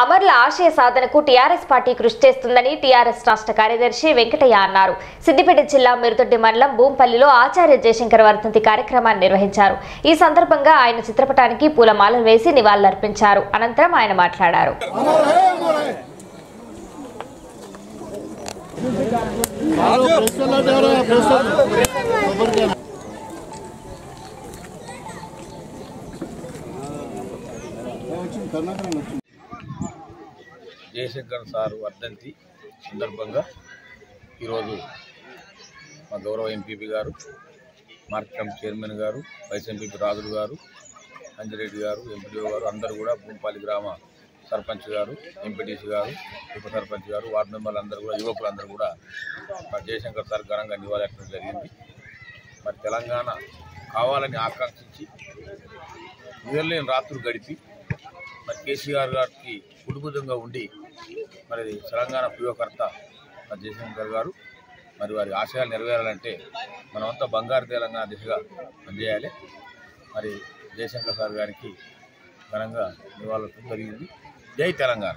అమరుల ఆశయ సాధనకు టీఆర్ఎస్ పార్టీ కృషి చేస్తుందని టీఆర్ఎస్ రాష్ట్ర కార్యదర్శి వెంకటయ్య అన్నారు సిద్దిపేట జిల్లా మిరుదొడ్డి మండలం భూంపల్లిలో ఆచార్య జయశంకర్ వర్ధంతి కార్యక్రమాన్ని నిర్వహించారు ఈ సందర్భంగా ఆయన చిత్రపటానికి పూలమాలలు వేసి నివాళులర్పించారు అనంతరం ఆయన మాట్లాడారు జయశంకర్ సార్ వర్ధంతి సందర్భంగా ఈరోజు మా గౌరవ ఎంపీపీ గారు మార్కెట్ కమిటీ చైర్మన్ గారు వైస్ ఎంపీపీ రాజులు గారు అంజిరెడ్డి గారు ఎంపీడీఓ గారు అందరూ కూడా భూంపాలి గ్రామ సర్పంచ్ గారు ఎంపీటీసీ గారు ఉప సర్పంచ్ గారు వార్డు మెంబర్లు అందరూ కూడా యువకులందరూ కూడా మా జయశంకర్ సార్ ఘనంగా నివాళులర్పడం జరిగింది మరి తెలంగాణ కావాలని ఆకాంక్షించి నిద్రలేని రాత్రులు గడిపి మరి కేసీఆర్ గారికి కుటుంబంగా ఉండి మరి తెలంగాణ ప్రియకర్త మరి జయశంకర్ గారు మరి వారి ఆశయాలు నెరవేరాలంటే మనమంతా బంగారు తెలంగాణ దిశగా పనిచేయాలి మరి జయశంకర్ సార్ గారికి ఘనంగా నివాళులు జరిగింది జై తెలంగాణ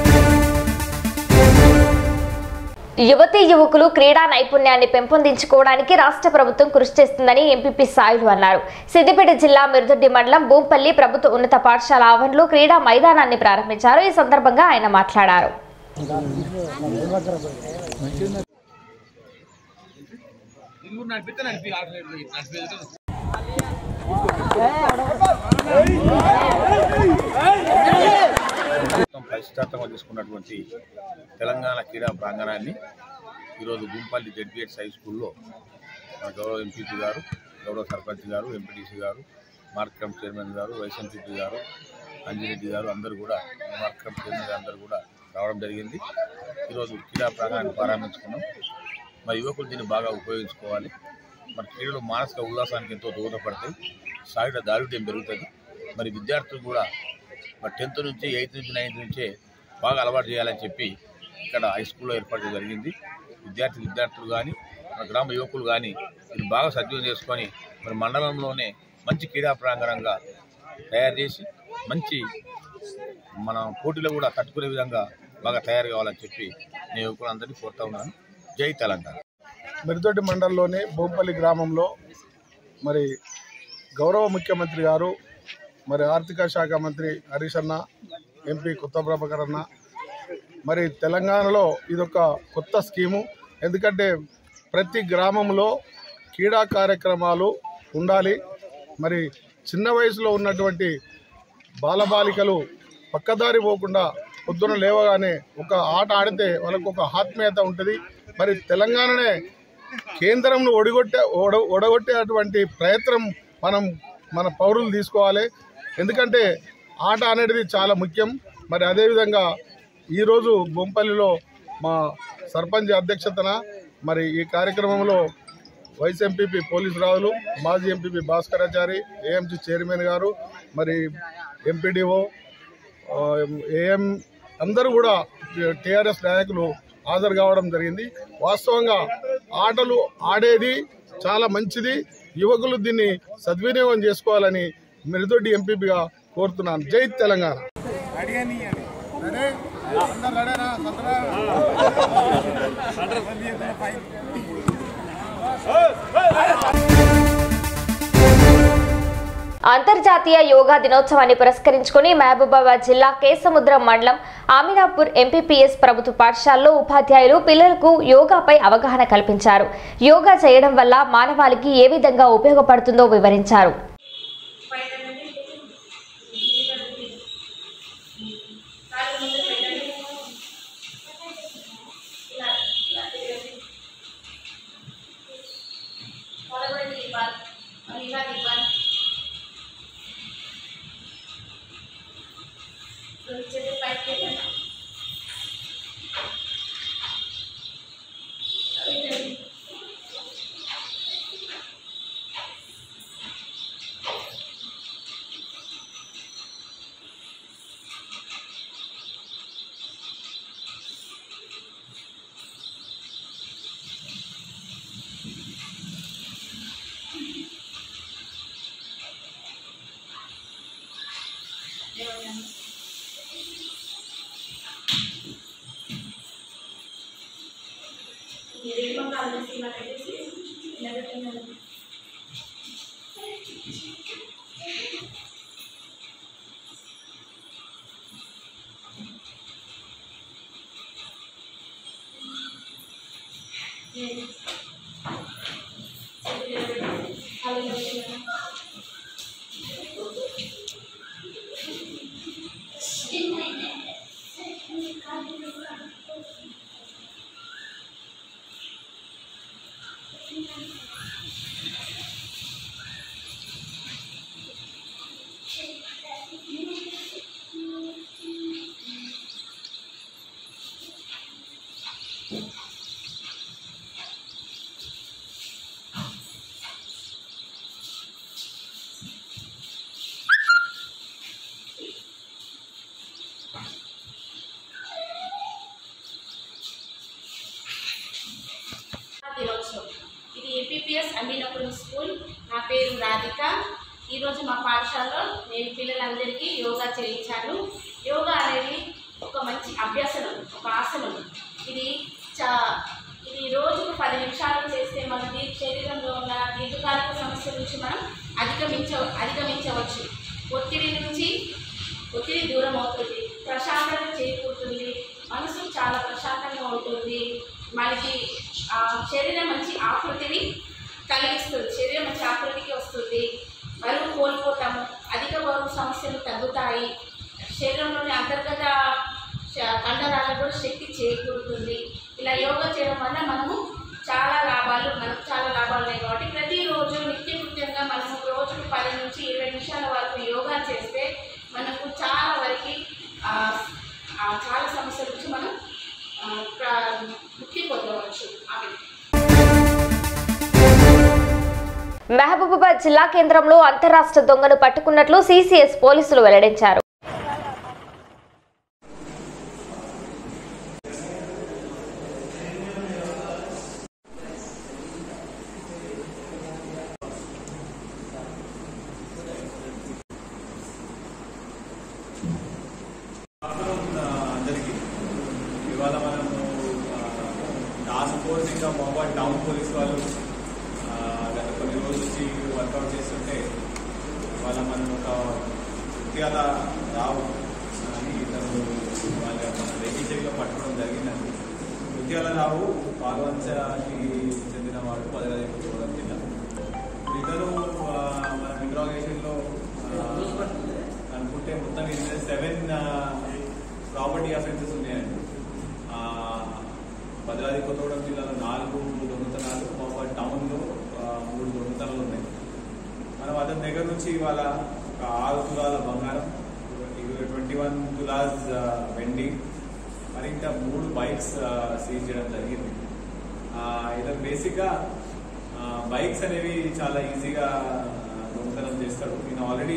యువతీ యువకులు క్రీడా నైపుణ్యాన్ని పెంపొందించుకోవడానికి రాష్ట్ర ప్రభుత్వం కృషి చేస్తుందని ఎంపీపీ సాయిలు అన్నారు సిద్దిపేట జిల్లా మిరుదొడ్డి మండలం భూంపల్లి ప్రభుత్వ ఉన్నత పాఠశాల ఆవరణలో క్రీడా మైదానాన్ని ప్రారంభించారు ఈ సందర్భంగా ఆయన మాట్లాడారు మొత్తం ప్రతిష్టాత్మకంగా తీసుకున్నటువంటి తెలంగాణ క్రీడా ప్రాంగణాన్ని ఈరోజు గుంపల్లి జెడ్పిహెచ్ హై స్కూల్లో మన గౌరవ ఎంపీపీ గారు గౌరవ సర్పంచ్ గారు ఎంపీటీసీ గారు మార్కెట్ చైర్మన్ గారు వైస్ ఎంపీపీ గారు అంజిరెడ్డి గారు అందరూ కూడా మార్కెట్ చైర్మన్ గారు అందరూ కూడా రావడం జరిగింది ఈరోజు క్రీడా ప్రాంగణాన్ని ప్రారంభించుకున్నాం మరి యువకులు దీన్ని బాగా ఉపయోగించుకోవాలి మరి క్రీడలు మానసిక ఉల్లాసానికి ఎంతో దోహదపడతాయి సాయుధ దారుఢ్యం పెరుగుతుంది మరి విద్యార్థులు కూడా మరి టెన్త్ నుంచి ఎయిత్ నుంచి నైన్త్ నుంచే బాగా అలవాటు చేయాలని చెప్పి ఇక్కడ హై స్కూల్లో ఏర్పాటు చేయడం జరిగింది విద్యార్థి విద్యార్థులు కానీ మన గ్రామ యువకులు కానీ ఇది బాగా సద్వినియోగం చేసుకొని మరి మండలంలోనే మంచి క్రీడా ప్రాంగణంగా తయారు చేసి మంచి మన పోటీలో కూడా తట్టుకునే విధంగా బాగా తయారు కావాలని చెప్పి నేను యువకులందరినీ కోరుతా ఉన్నాను జై తెలంగాణ మిరుదొడ్డి మండలంలోని బొంపల్లి గ్రామంలో మరి గౌరవ ముఖ్యమంత్రి గారు మరి ఆర్థిక శాఖ మంత్రి హరీష్ అన్న ఎంపీ కొత్త ప్రభాకర్ అన్న మరి తెలంగాణలో ఇదొక కొత్త స్కీము ఎందుకంటే ప్రతి గ్రామంలో క్రీడా కార్యక్రమాలు ఉండాలి మరి చిన్న వయసులో ఉన్నటువంటి బాలబాలికలు పక్కదారి పోకుండా పొద్దున లేవగానే ఒక ఆట ఆడితే వాళ్ళకు ఒక ఆత్మీయత ఉంటుంది మరి తెలంగాణనే కేంద్రంను ఒడిగొట్టే ఒడ ఒడగొట్టేటువంటి ప్రయత్నం మనం మన పౌరులు తీసుకోవాలి ఎందుకంటే ఆట అనేది చాలా ముఖ్యం మరి అదేవిధంగా ఈరోజు బొంపల్లిలో మా సర్పంచ్ అధ్యక్షతన మరి ఈ కార్యక్రమంలో వైస్ ఎంపీపీ పోలీస్ రావులు మాజీ ఎంపీపీ భాస్కరాచారి ఏఎంసీ చైర్మన్ గారు మరి ఎంపీడీఓ ఏఎం అందరూ కూడా టీఆర్ఎస్ నాయకులు హాజరు కావడం జరిగింది వాస్తవంగా ఆటలు ఆడేది చాలా మంచిది యువకులు దీన్ని సద్వినియోగం చేసుకోవాలని మిరుదొడ్డి ఎంపీపీగా కోరుతున్నాను జై తెలంగాణ అంతర్జాతీయ యోగా దినోత్సవాన్ని పురస్కరించుకుని మహబూబాబాద్ జిల్లా కేసముద్రం మండలం ఆమినాపూర్ ఎంపీపీఎస్ ప్రభుత్వ పాఠశాలలో ఉపాధ్యాయులు పిల్లలకు యోగాపై అవగాహన కల్పించారు యోగా చేయడం వల్ల మానవాళికి ఏ విధంగా ఉపయోగపడుతుందో వివరించారు రెడ్డిమ కాల్ చేసి నాకు పెట్టేసి నిలబెట్టినాను దినోత్సవం ఇది ఏపీపీఎస్ అమీనపురం స్కూల్ నా పేరు రాధిక ఈరోజు మా పాఠశాలలో నేను పిల్లలందరికీ యోగా చేయించాను యోగా అనేది ఒక మంచి అభ్యసనం ఒక ఆసనం ఇది చా ఇది రోజుకు పది నిమిషాలు చేస్తే మన దీ- శరీరంలో ఉన్న దీర్ఘకాలిక సమస్యల నుంచి మనం అధిగమించ అధిగమించవచ్చు ఒత్తిడి నుంచి ఒత్తిడి దూరం అవుతుంది ప్రశాంతత చేకూరుతుంది మనసు చాలా ప్రశాంతంగా ఉంటుంది మనకి ఆ, శరీరం మంచి ఆకృతిని కలిగిస్తుంది శరీరం మంచి ఆకృతికి వస్తుంది బరువు కోల్పోతాము అధిక బరువు సమస్యలు తగ్గుతాయి శరీరంలోని అంతర్గత శ- కండరాలకు కూడా శక్తి చేకూరుతుంది ఇలా యోగా చేయడం వల్ల మనము చాలా లాభాలు మనకు చాలా లాభాలు ఉన్నాయి కాబట్టి ప్రతిరోజు నిత్యకృత్యంగా మనము రోజుకు పది నుంచి ఇరవై నిమిషాల వరకు యోగా చేస్తే మనకు చాలా వరకు ఆ, ఆ, చాలా సమస్యల నుంచి మనం ఆ, ప్ర- ముక్తి పొందవచ్చు ఆమె మహబూబాబాద్ జిల్లా కేంద్రంలో అంతరాష్ట్ర దొంగను పట్టుకున్నట్లు సీసీఎస్ పోలీసులు వెల్లడించారు ఆఫ్టర్నూన్ అందరికీ ఇవాళ మనము టాస్క్ ఫోర్స్ ఇంకా మొబైల్ టౌన్ పోలీస్ వాళ్ళు ఆ, గత కొన్ని రోజుల నుంచి వర్కౌట్ చేస్తుంటే ఇవాళ మనం ఒక ముత్యాల రావు అని ఇతను వాళ్ళ మన వెహికల్లో పట్టుకోవడం జరిగిందండి ముత్యాల రావు పాల్వంచకి చెందినవాడు పదవి కూడా జిల్లా ఇతను ఆ, మన ఇంట్రాగేషన్లో అనుకుంటే మొత్తం ఇది సెవెన్ ప్రాపర్టీ అఫెన్సెస్ ఉన్నాయండి ఆ, భద్రాద్రి కొత్తగూడెం జిల్లాలో నాలుగు దొంగతనాలు మహబూబాద్ టౌన్లో ఆ, మూడు దొంగతనాలు ఉన్నాయి మనం అతని దగ్గర నుంచి ఇవాళ ఒక ఆరు తులాల బంగారం ట్వంటీ వన్ తులాస్ ఆ, వెండి మరి ఇంకా మూడు బైక్స్ సీజ్ చేయడం జరిగింది ఆ, ఇతను బేసిక్గా బైక్స్ అనేవి చాలా ఈజీగా ఆ, దొంగతనం చేస్తాడు నేను ఆల్రెడీ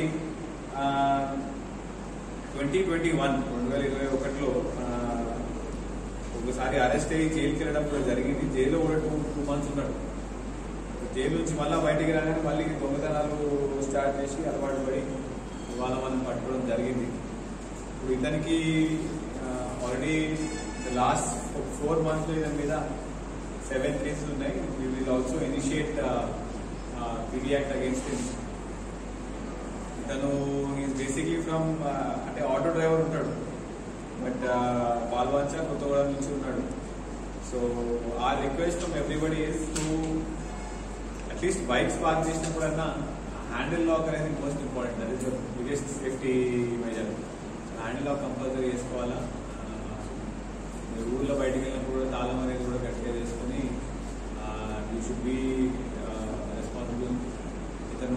ట్వంటీ ట్వంటీ వన్ రెండు వేల ఇరవై ఒకటిలో ఆ, ఒకసారి అరెస్ట్ అయ్యి జైలుకి వెళ్ళడం కూడా జరిగింది జైల్లో కూడా టూ టూ మంత్స్ ఉన్నాడు జైలు నుంచి మళ్ళీ బయటికి రాగానే మళ్ళీ దొంగతనాలు స్టార్ట్ చేసి అలవాటు పడి ఇవాళ మనం పట్టుకోవడం జరిగింది ఇప్పుడు ఇతనికి ఆల్రెడీ లాస్ట్ ఫోర్ మంత్స్ ఇతని మీద సెవెన్ కేసెస్ ఉన్నాయి we will also initiate PD act against him ఇతను ఈజ్ బేసిక్లీ ఫ్రమ్ అంటే ఆటో డ్రైవర్ ఉంటాడు బట్ పాల్వంచ కొత్తగూడెం నుంచి ఉన్నాడు so uh request from everybody is to at least bikes park చేసినప్పుడన్నా హ్యాండిల్ లాక్ అనేది మోస్ట్ ఇంపార్టెంట్ అది biggest safety measure handle lock compulsory చేసుకోవాలా ఆ, మీరు ఊళ్ళో బయటికి వెళ్ళినప్పుడు కూడా తాళం అనేది కూడా గట్టిగా చేసుకొని యూ షుడ్ బి రెస్పాన్సిబుల్ ఇతను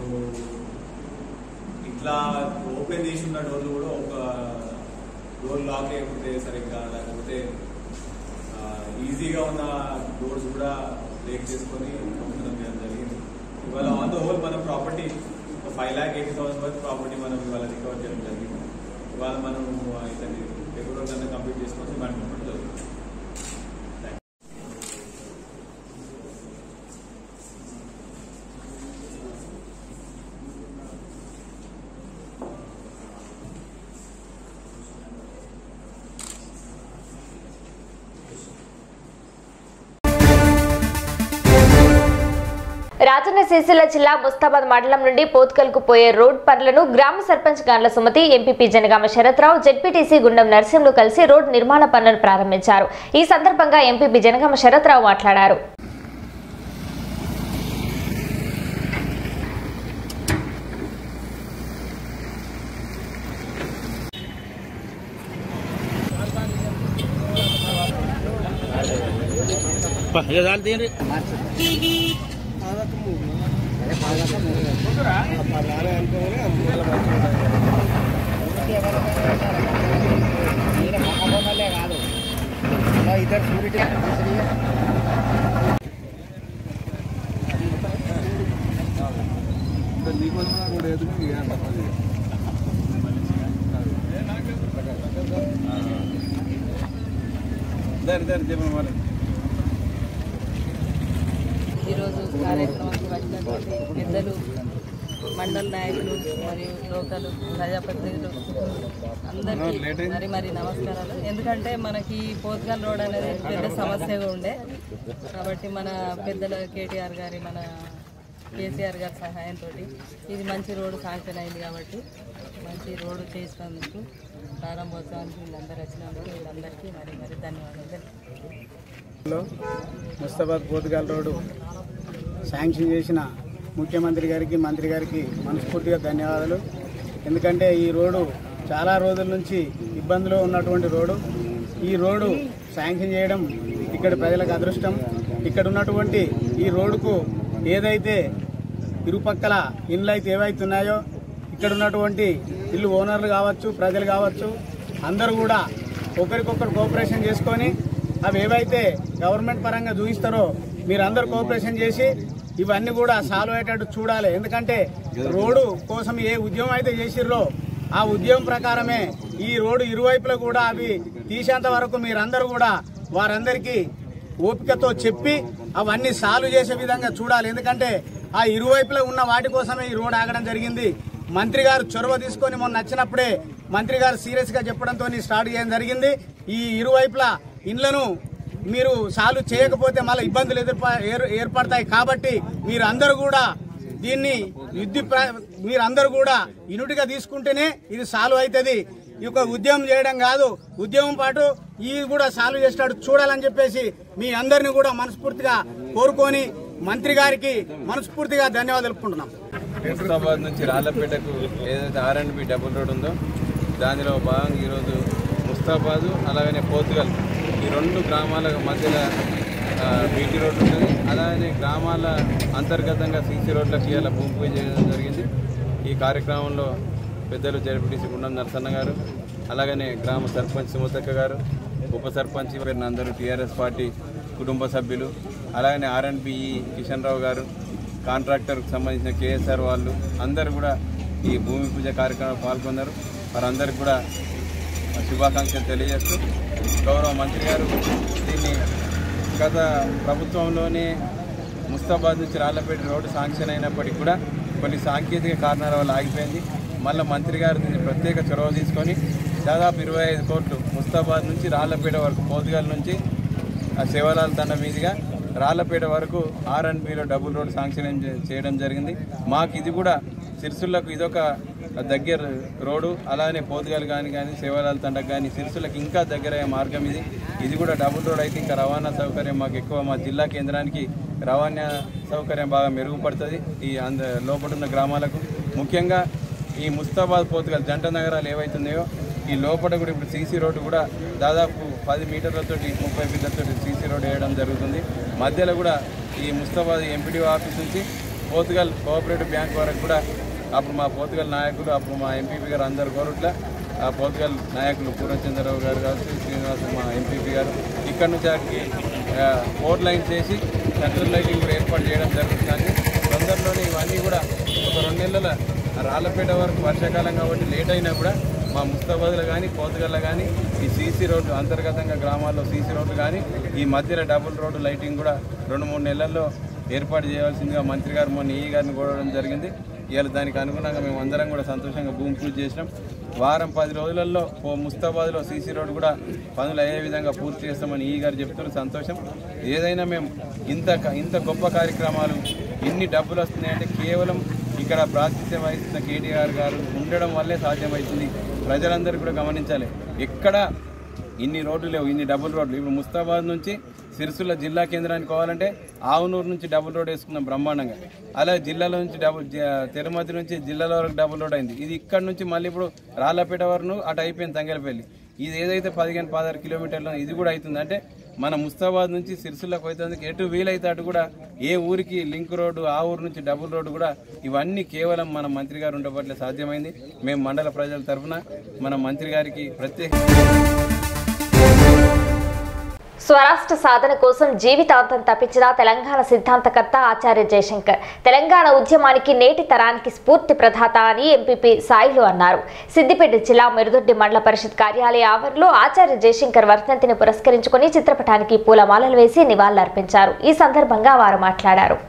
ఇట్లా ఓపెన్ చేసి ఉన్న డోర్లు కూడా ఒక డోర్ లాక్ లేకపోతే సరిగ్గా లేకపోతే ఈజీగా ఉన్న డోర్స్ కూడా బ్రేక్ చేసుకొని దొంగతనం చేయడం జరిగింది ఇవాళ ఆన్ ద హోల్ మన ప్రాపర్టీ ఒక ఫైవ్ ల్యాక్ ఎయిటీ థౌసండ్ వరకు ప్రాపర్టీ మనం ఇవాళ రికవర్ చేయడం జరిగింది ఇవాళ మనం ఇతని ఫిబ్రవరి అంతా కంప్లీట్ చేసుకొని రిమాండ్ పంపడం జరుగుతుంది Thank you. రాజన్న సిరిసిల్ల జిల్లా ముస్తాబాద్ మండలం నుండి పోత్కల్కు పోయే రోడ్ పనులను గ్రామ సర్పంచ్ గాండ్ల సుమతి ఎంపీపీ జనగామ శరత్రావు జెడ్పీటీసీ గుండం నరసింహులు కలిసి రోడ్ నిర్మాణ పనులను ప్రారంభించారు ఈ సందర్భంగా ఎంపీపీ జనగామ శరత్రావు మాట్లాడారు ఈరోజు కార్యక్రమానికి వచ్చినటువంటి పెద్దలు మండల నాయకులు మరియు లోకలు ప్రజాప్రతినిధులు అందరికీ మరి మరి నమస్కారాలు ఎందుకంటే మనకి పోత్గల్ రోడ్ అనేది పెద్ద సమస్యగా ఉండే కాబట్టి మన పెద్దల కేటీఆర్ గారి మన కేసీఆర్ గారి సహాయంతో ఇది మంచి రోడ్డు శాంక్షన్ అయింది కాబట్టి మంచి రోడ్డు చేసినందుకు ప్రారంభోత్సవానికి వీళ్ళందరూ వచ్చినందుకు వీళ్ళందరికీ మరి మరి ధన్యవాదాలు తెలుపుతున్నాను. లో ముస్తాబాద్ పోతుగాల్ రోడ్డు శాంక్షన్ చేసిన ముఖ్యమంత్రి గారికి మంత్రి గారికి మనస్ఫూర్తిగా ధన్యవాదాలు ఎందుకంటే ఈ రోడ్డు చాలా రోజుల నుంచి ఇబ్బందిలో ఉన్నటువంటి రోడ్డు ఈ రోడ్డు శాంక్షన్ చేయడం ఇక్కడ ప్రజలకు అదృష్టం ఇక్కడ ఉన్నటువంటి ఈ రోడ్డుకు ఏదైతే ఇరుపక్కల ఇండ్లు అయితే ఏవైతే ఉన్నాయో ఇక్కడ ఉన్నటువంటి ఇల్లు ఓనర్లు కావచ్చు ప్రజలు కావచ్చు అందరూ కూడా ఒకరికొకరు కోఆపరేషన్ చేసుకొని అవి ఏవైతే గవర్నమెంట్ పరంగా చూపిస్తారో మీరందరూ కోఆపరేషన్ చేసి ఇవన్నీ కూడా సాల్వ్ అయ్యేటట్టు చూడాలి ఎందుకంటే రోడ్డు కోసం ఏ ఉద్యమం అయితే చేసిర్రో ఆ ఉద్యమం ప్రకారమే ఈ రోడ్డు ఇరువైపులా కూడా అవి తీసేంత వరకు మీరందరూ కూడా వారందరికీ ఓపికతో చెప్పి అవన్నీ సాల్వ్ చేసే విధంగా చూడాలి ఎందుకంటే ఆ ఇరువైపులా ఉన్న వాటి కోసమే ఈ రోడ్ ఆగడం జరిగింది మంత్రి గారు చొరవ తీసుకొని మొన్న నచ్చినప్పుడే మంత్రి గారు సీరియస్ గా చెప్పడంతో స్టార్ట్ చేయడం జరిగింది ఈ ఇరువైపులా ఇండ్లను మీరు సాల్వ్ చేయకపోతే మళ్ళీ ఇబ్బందులు ఎదుర్ప ఏర్- ఏర్పడతాయి కాబట్టి మీరు అందరూ కూడా దీన్ని యుద్ధి మీరు అందరూ కూడా యూనిట్గా తీసుకుంటేనే ఇది సాల్వ్ అవుతుంది ఈ యొక్క ఉద్యమం చేయడం కాదు ఉద్యమం పాటు ఇవి కూడా సాల్వ్ చేసేటట్టు చూడాలని చెప్పేసి మీ అందరిని కూడా మనస్ఫూర్తిగా కోరుకొని మంత్రి గారికి మనస్ఫూర్తిగా ధన్యవాదాలు తెలుపుకుంటున్నాం ముస్తాబాద్ నుంచి రాళ్లపేటకు ఏదైతే R and B double road ఉందో దానిలో భాగంగా ఈరోజు ముస్తాబాదు అలాగనే పోతుగల్ ఈ రెండు గ్రామాల మధ్యలో ఆ, బీటీ రోడ్డు ఉంటుంది అలాగనే గ్రామాల అంతర్గతంగా సీసీ రోడ్లకు ఇవాళ భూమి పూజ చేయడం జరిగింది ఈ కార్యక్రమంలో పెద్దలు జడ్పీటీసీ గుండం నరసన్న గారు అలాగనే గ్రామ సర్పంచ్ సుమతక్క గారు ఉప సర్పంచ్ వీరిని అందరూ టీఆర్ఎస్ పార్టీ కుటుంబ సభ్యులు అలాగనే ఆర్ఎన్బిఈ కిషన్ రావు గారు కాంట్రాక్టర్కి సంబంధించిన కేఎస్ఆర్ వాళ్ళు అందరూ కూడా ఈ భూమి పూజ కార్యక్రమంలో పాల్గొన్నారు వారందరికీ కూడా శుభాకాంక్షలు తెలియజేస్తూ గౌరవ మంత్రి గారు దీన్ని గత ప్రభుత్వంలోనే ముస్తాబాద్ నుంచి రాళ్లపేట రోడ్డు శాంక్షన్ అయినప్పటికీ కూడా కొన్ని సాంకేతిక కారణాల వల్ల ఆగిపోయింది మళ్ళీ మంత్రి గారు దీన్ని ప్రత్యేక చొరవ తీసుకొని దాదాపు ఇరవై ఐదు కోట్లు ముస్తాబాద్ నుంచి రాళ్లపేట వరకు పోతుగల్ నుంచి ఆ శివలాల్ తండ మీదుగా రాళ్లపేట వరకు ఆర్ అండ్ బిలో డబుల్ రోడ్ శాంక్షన్ చే- చేయడం జరిగింది మాకు ఇది కూడా సిరిసిల్లకు ఇదొక దగ్గర రోడ్డు అలానే పోతుగల్ కానీ కానీ శివలాల్ తండకు కానీ సిరిసిల్లకు ఇంకా దగ్గరయ్యే మార్గం ఇది ఇది కూడా డబుల్ రోడ్ అయితే ఇంకా రవాణా సౌకర్యం మాకు ఎక్కువ మా జిల్లా కేంద్రానికి రవాణా సౌకర్యం బాగా మెరుగుపడుతుంది ఈ అంద లోపల ఉన్న గ్రామాలకు ముఖ్యంగా ఈ ముస్తాబాద్ పోతుగల్ జంట నగరాలు ఏవైతున్నాయో ఈ లోపల కూడా ఇప్పుడు సీసీ రోడ్డు కూడా దాదాపు పది మీటర్లతో ముప్పై మీటర్లతో సీసీ రోడ్డు వేయడం జరుగుతుంది మధ్యలో కూడా ఈ ముస్తాబాద్ ఎంపీడీ ఆఫీస్ నుంచి పోతుగల్ కోఆపరేటివ్ బ్యాంక్ వరకు కూడా అప్పుడు మా పోతుగల్ నాయకులు అప్పుడు మా ఎంపీపీ గారు అందరు కోరుట్ల ఆ పోతుగల్ నాయకులు పూర్ణచంద్రరావు గారు కావచ్చు శ్రీనివాస్ మా ఎంపీపీ గారు ఇక్కడ నుంచి అక్కడికి ఆ, ఫోర్ లైన్స్ చేసి సెంట్రల్ లైటింగ్ కూడా ఏర్పాటు చేయడం జరుగుతుంది తొందరలోనే ఇవన్నీ కూడా ఒక రెండు నెలల రాళ్ళపేట వరకు వర్షాకాలం కాబట్టి లేట్ అయినా కూడా మా ముస్తాబాద్లో కానీ కోతగల్లో కానీ ఈ సీసీ రోడ్డు అంతర్గతంగా గ్రామాల్లో సీసీ రోడ్డు కానీ ఈ మధ్యలో డబుల్ రోడ్డు లైటింగ్ కూడా రెండు మూడు నెలల్లో ఏర్పాటు చేయాల్సిందిగా మంత్రి గారు మొన్న ఈ గారిని కోరడం జరిగింది ఇవాళ దానికి అనుగుణంగా మేము అందరం కూడా సంతోషంగా భూమి పూజ చేసినాం వారం పది రోజులలో ఓ ముస్తాబాద్లో సీసీ రోడ్ కూడా పనులు అయ్యే విధంగా పూర్తి చేస్తామని ఈ గారు చెప్తున్న సంతోషం ఏదైనా మేము ఇంత ఇంత గొప్ప కార్యక్రమాలు ఇన్ని డబ్బులు వస్తున్నాయంటే కేవలం ఇక్కడ ప్రాతినిధ్యం వహిస్తున్న కేటీఆర్ గారు ఉండడం వల్లే సాధ్యమవుతుంది ప్రజలందరూ కూడా గమనించాలి ఎక్కడ ఇన్ని రోడ్లు లేవు ఇన్ని డబుల్ రోడ్లు ఇప్పుడు ముస్తాబాద్ నుంచి సిరిసిల్ల జిల్లా కేంద్రానికి పోవాలంటే ఆవునూరు నుంచి డబుల్ రోడ్ వేసుకున్నాం బ్రహ్మాండంగా అలా జిల్లాలో నుంచి డబుల్ జ- తిరుమతి నుంచి జిల్లాల వరకు డబుల్ రోడ్ అయింది ఇది ఇక్కడ నుంచి మళ్ళీ ఇప్పుడు రాళ్ళపేట వరకు అటు అయిపోయింది తంగలపల్లి ఇది ఏదైతే పదిహేను పదహారు కిలోమీటర్లు ఇది కూడా అవుతుంది అంటే మన ముస్తాబాద్ నుంచి సిరిసిల్లకు అవుతుంది ఎటు వీలైతే అటు కూడా ఏ ఊరికి లింక్ రోడ్డు ఆ ఊరు నుంచి డబుల్ రోడ్డు కూడా ఇవన్నీ కేవలం మన మంత్రి గారు ఉండబట్లే సాధ్యమైంది మేము మండల ప్రజల తరఫున మన మంత్రి గారికి ప్రత్యేక స్వరాష్ట్ర సాధన కోసం జీవితాంతం తప్పించిన తెలంగాణ సిద్ధాంతకర్త ఆచార్య జయశంకర్ తెలంగాణ ఉద్యమానికి నేటి తరానికి స్ఫూర్తి ప్రదాత అని ఎంపీపీ సాయిలు అన్నారు సిద్దిపేట జిల్లా మెరుదొడ్డి మండల పరిషత్ కార్యాలయ ఆవరణలో ఆచార్య జయశంకర్ వర్ధంతిని పురస్కరించుకుని చిత్రపటానికి పూలమాలలు వేసి నివాళులర్పించారు ఈ సందర్భంగా వారు మాట్లాడారు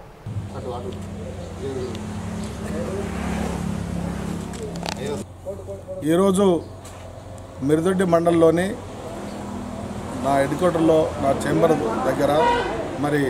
ఈరోజు మిరుదొడ్డి మండలంలోని నా హెడ్ క్వార్టర్లో నా చేంబర్ దగ్గర మరి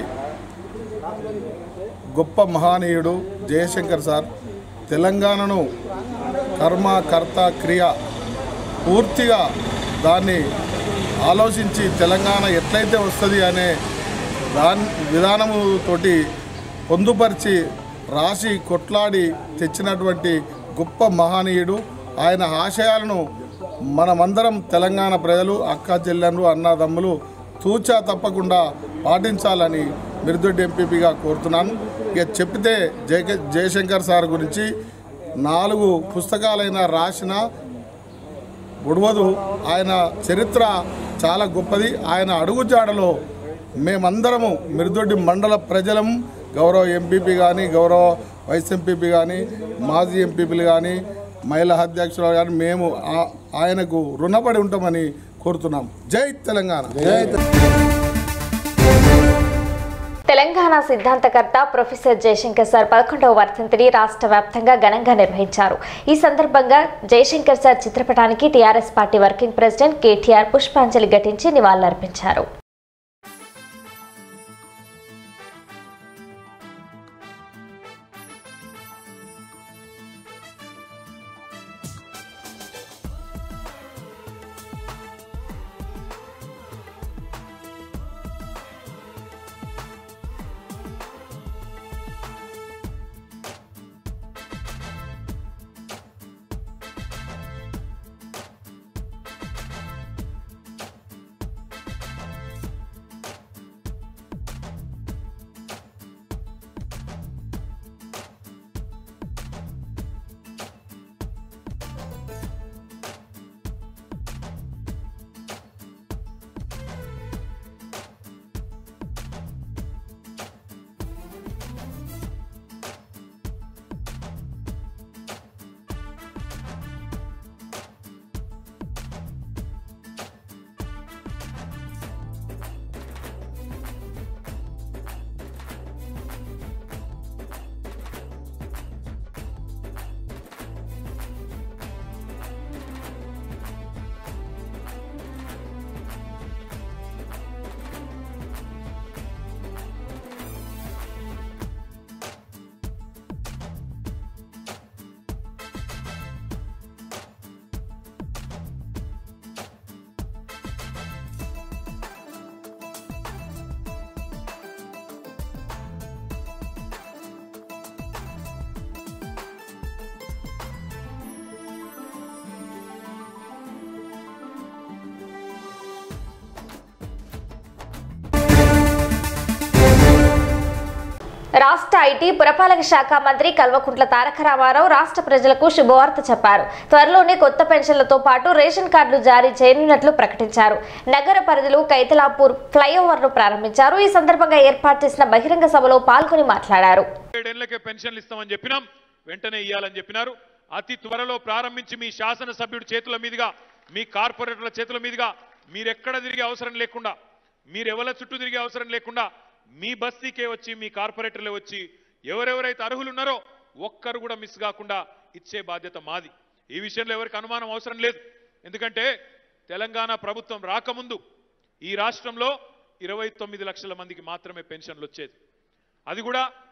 గొప్ప మహానీయుడు జయశంకర్ సార్ తెలంగాణను కర్మ కర్త క్రియ పూర్తిగా దాన్ని ఆలోచించి తెలంగాణ ఎట్లయితే వస్తుంది అనే దాని విధానముతోటి పొందుపరిచి రాసి కొట్లాడి తెచ్చినటువంటి గొప్ప మహనీయుడు ఆయన ఆశయాలను మనమందరం తెలంగాణ ప్రజలు అక్క చెల్లెళ్ళు అన్నదమ్ములు తూచా తప్పకుండా పాటించాలని మిరుదొడ్డి ఎంపీపీగా కోరుతున్నాను ఇక చెప్తే జయ జయశంకర్ సార్ గురించి నాలుగు పుస్తకాలైనా రాసిన ఉడవదు ఆయన చరిత్ర చాలా గొప్పది ఆయన అడుగుజాడలో మేమందరము మిరుదొడ్డి మండల ప్రజలం గౌరవ ఎంపీపీ కానీ గౌరవ వైస్ ఎంపీపీ కానీ మాజీ ఎంపీపీలు కానీ మహిళా అధ్యక్షులు కానీ మేము ఆ- ఆయనకు రుణపడి ఉంటామని కోరుతున్నాం జై తెలంగాణ జై తెలంగాణ సిద్ధాంతకర్త ప్రొఫెసర్ జయశంకర్ సార్ పదకొండవ వర్ధంతిని రాష్ట్ర వ్యాప్తంగా ఘనంగా నిర్వహించారు ఈ సందర్భంగా జయశంకర్ సార్ చిత్రపటానికి TRS party working president KTR పుష్పాంజలి ఘటించి నివాళులర్పించారు రాష్ట్ర ఐటీ పురపాలక శాఖ మంత్రి కల్వకుంట్ల తారక రామారావు రాష్ట్ర ప్రజలకు శుభవార్త చెప్పారు త్వరలోనే కొత్త పెన్షన్లతో పాటు రేషన్ కార్డులు జారీ చేయనున్నట్లు ప్రకటించారు నగర పరిధిలో కైతలాపూర్ ఫ్లైఓవర్ను ప్రారంభించారు ఈ సందర్భంగా ఏర్పాటు చేసిన బహిరంగ సభలో పాల్గొని మాట్లాడారు ఏడేళ్లకే పెన్షన్లు ఇస్తామని చెప్పినాం వెంటనే ఇవ్వాలని చెప్పినారు అతి త్వరలో ప్రారంభించి మీ శాసనసభ్యుడి చేతుల మీదుగా మీ కార్పొరేటర్ల చేతుల మీదుగా మీరెక్కడ తిరిగే అవసరం లేకుండా మీరెవల చుట్టూ తిరిగే అవసరం లేకుండా మీ బస్తీకే వచ్చి మీ కార్పొరేటర్లే వచ్చి ఎవరెవరైతే అర్హులు ఉన్నారో ఒక్కరు కూడా మిస్ కాకుండా ఇచ్చే బాధ్యత మాది ఈ విషయంలో ఎవరికి అనుమానం అవసరం లేదు ఎందుకంటే తెలంగాణ ప్రభుత్వం రాకముందు ఈ రాష్ట్రంలో ఇరవై తొమ్మిది లక్షల మందికి మాత్రమే పెన్షన్లు వచ్చేది అది కూడా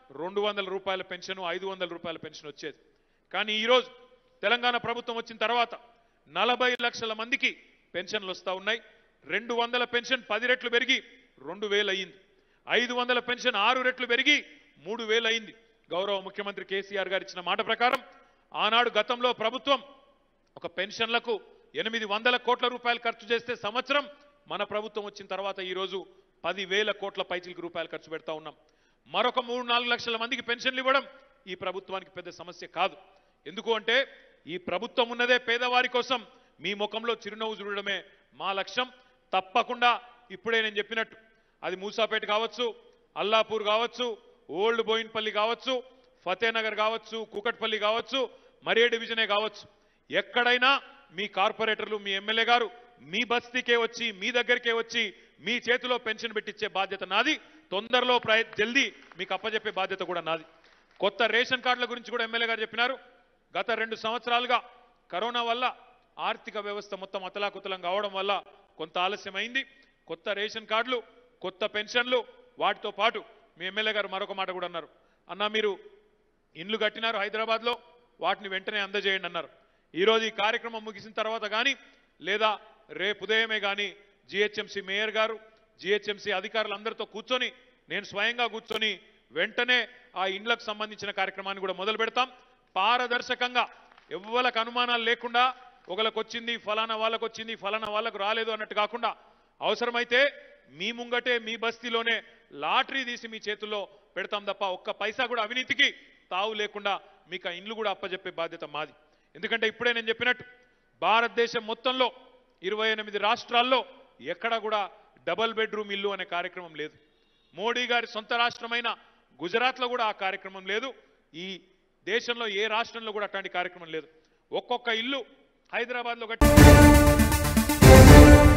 రెండు వందల రూపాయల పెన్షన్ ఐదు వందల రూపాయల పెన్షన్ వచ్చేది కానీ ఈరోజు తెలంగాణ ప్రభుత్వం వచ్చిన తర్వాత నలభై లక్షల మందికి పెన్షన్లు వస్తూ ఉన్నాయి రెండు వందల పెన్షన్ పది రెట్లు పెరిగి రెండు వేలు అయ్యింది ఐదు వందల పెన్షన్ ఆరు రెట్లు పెరిగి మూడు వేలు అయింది గౌరవ ముఖ్యమంత్రి కేసీఆర్ గారు ఇచ్చిన మాట ప్రకారం ఆనాడు గతంలో ప్రభుత్వం ఒక పెన్షన్లకు ఎనిమిది వందల కోట్ల రూపాయలు ఖర్చు చేస్తే సంవత్సరం మన ప్రభుత్వం వచ్చిన తర్వాత ఈరోజు పదివేల కోట్ల పైచిలకు రూపాయలు ఖర్చు పెడతా ఉన్నాం మరొక మూడు నాలుగు లక్షల మందికి పెన్షన్లు ఇవ్వడం ఈ ప్రభుత్వానికి పెద్ద సమస్య కాదు ఎందుకు అంటే ఈ ప్రభుత్వం ఉన్నదే పేదవారి కోసం మీ ముఖంలో చిరునవ్వు చూడడమే మా లక్ష్యం తప్పకుండా ఇప్పుడే నేను చెప్పినట్టు అది మూసాపేట కావచ్చు అల్లాపూర్ కావచ్చు ఓల్డ్ బోయిన్పల్లి కావచ్చు ఫతేనగర్ కావచ్చు కూకట్పల్లి కావచ్చు మరే డివిజనే కావచ్చు ఎక్కడైనా మీ కార్పొరేటర్లు మీ ఎమ్మెల్యే గారు మీ బస్తీకే వచ్చి మీ దగ్గరికే వచ్చి మీ చేతిలో పెన్షన్ పెట్టించే బాధ్యత నాది తొందరలో ప్రయ జల్దీ మీకు అప్పచెప్పే బాధ్యత కూడా నాది కొత్త రేషన్ కార్డుల గురించి కూడా ఎమ్మెల్యే గారు చెప్పినారు గత రెండు సంవత్సరాలుగా కరోనా వల్ల ఆర్థిక వ్యవస్థ మొత్తం అతలాకుతలం కావడం వల్ల కొంత ఆలస్యమైంది కొత్త రేషన్ కార్డులు కొత్త పెన్షన్లు వాటితో పాటు మీ ఎమ్మెల్యే గారు మరొక మాట కూడా అన్నారు అన్న మీరు ఇండ్లు కట్టినారు హైదరాబాద్లో వాటిని వెంటనే అందజేయండి అన్నారు ఈరోజు ఈ కార్యక్రమం ముగిసిన తర్వాత కానీ లేదా రేపు ఉదయమే కానీ జిహెచ్ఎంసీ మేయర్ గారు జిహెచ్ఎంసీ అధికారులందరితో కూర్చొని నేను స్వయంగా కూర్చొని వెంటనే ఆ ఇండ్లకు సంబంధించిన కార్యక్రమాన్ని కూడా మొదలు పెడతాం పారదర్శకంగా ఎవ్వలకు అనుమానాలు లేకుండా ఒకళ్ళకి వచ్చింది ఫలానా వాళ్ళకు వచ్చింది ఫలానా వాళ్ళకు రాలేదు అన్నట్టు కాకుండా అవసరమైతే మీ ముంగటే మీ బస్తీలోనే లాటరీ తీసి మీ చేతుల్లో పెడతాం తప్ప ఒక్క పైసా కూడా అవినీతికి తావు లేకుండా మీకు ఆ ఇండ్లు కూడా అప్పచెప్పే బాధ్యత మాది ఎందుకంటే ఇప్పుడే నేను చెప్పినట్టు భారతదేశం మొత్తంలో ఇరవై ఎనిమిది రాష్ట్రాల్లో ఎక్కడ కూడా డబల్ బెడ్రూమ్ ఇల్లు అనే కార్యక్రమం లేదు మోడీ గారి సొంత రాష్ట్రమైన గుజరాత్లో కూడా ఆ కార్యక్రమం లేదు ఈ దేశంలో ఏ రాష్ట్రంలో కూడా అట్లాంటి కార్యక్రమం లేదు ఒక్కొక్క ఇల్లు హైదరాబాద్లో కట్టి